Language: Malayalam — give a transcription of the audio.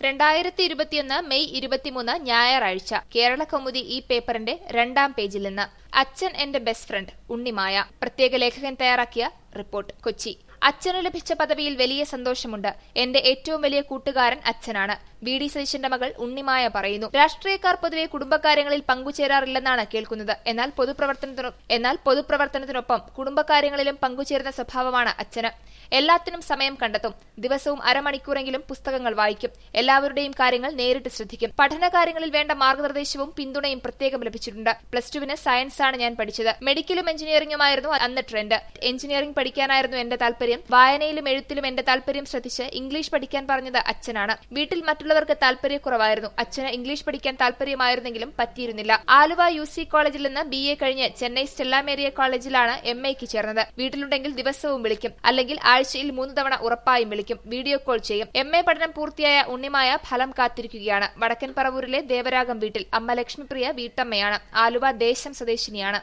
രണ്ടായിരത്തി ഇരുപത്തിയൊന്ന് മെയ് ഇരുപത്തിമൂന്ന് ഞായറാഴ്ച കേരള കൗമുദി ഈ പേപ്പറിന്റെ രണ്ടാം പേജിൽ നിന്ന് അച്ഛൻ എന്റെ ബെസ്റ്റ് ഫ്രണ്ട് ഉണ്ണിമായ പ്രത്യേക ലേഖകൻ തയ്യാറാക്കിയ റിപ്പോർട്ട് കൊച്ചി അച്ഛന് ലഭിച്ച പദവിയിൽ വലിയ സന്തോഷമുണ്ട് എന്റെ ഏറ്റവും വലിയ കൂട്ടുകാരൻ അച്ഛനാണ് വി ഡി സതീശന്റെ മകൾ ഉണ്ണിമായ പറയുന്നു രാഷ്ട്രീയക്കാർ പൊതുവെ കുടുംബകാര്യങ്ങളിൽ പങ്കുചേരാറില്ലെന്നാണ് കേൾക്കുന്നത് എന്നാൽ പൊതുപ്രവർത്തനത്തിനൊ എന്നാൽ പൊതുപ്രവർത്തനത്തിനൊപ്പം കുടുംബകാര്യങ്ങളിലും പങ്കുചേരുന്ന സ്വഭാവമാണ് അച്ഛന് എല്ലാത്തിനും സമയം കണ്ടെത്തും ദിവസവും അരമണിക്കൂറെങ്കിലും പുസ്തകങ്ങൾ വായിക്കും എല്ലാവരുടെയും കാര്യങ്ങൾ നേരിട്ട് ശ്രദ്ധിക്കും പഠനകാര്യങ്ങളിൽ വേണ്ട മാർഗനിർദ്ദേശവും പിന്തുണയും പ്രത്യേകം ലഭിച്ചിട്ടുണ്ട് പ്ലസ് ടുവിന് സയൻസ് ആണ് ഞാൻ പഠിച്ചത് മെഡിക്കലും എഞ്ചിനീയറിംഗുമായിരുന്നു അന്ന് ട്രെൻഡ് എഞ്ചിനീയറിംഗ് പഠിക്കാനായിരുന്നു എന്റെ താല്പര്യം വായനയിലും എഴുത്തിലും എന്റെ താല്പര്യം ശ്രദ്ധിച്ച് ഇംഗ്ലീഷ് പഠിക്കാൻ പറഞ്ഞത് അച്ഛനാണ് വീട്ടിൽ മറ്റുള്ളവർക്ക് താല്പര്യക്കുറവായിരുന്നു അച്ഛന് ഇംഗ്ലീഷ് പഠിക്കാൻ താല്പര്യമായിരുന്നെങ്കിലും പറ്റിയിരുന്നില്ല ആലുവ യു സി കോളേജിൽ നിന്ന് ബി എ കഴിഞ്ഞ് ചെന്നൈ സ്റ്റെല്ല മേരിയ കോളേജിലാണ് എം എക്ക് ചേർന്നത് വീട്ടിലുണ്ടെങ്കിൽ ദിവസവും വിളിക്കും അല്ലെങ്കിൽ ആഴ്ചയിൽ മൂന്ന് തവണ ഉറപ്പായും വിളിക്കും വീഡിയോ കോൾ ചെയ്യും എം എ പഠനം പൂർത്തിയായ ഉണ്ണിമായ ഫലം കാത്തിരിക്കുകയാണ് വടക്കൻ പറവൂരിലെ ദേവരാഗം വീട്ടിൽ അമ്മ ലക്ഷ്മിപ്രിയ വീട്ടമ്മയാണ് ആലുവ ദേശം സ്വദേശിനിയാണ്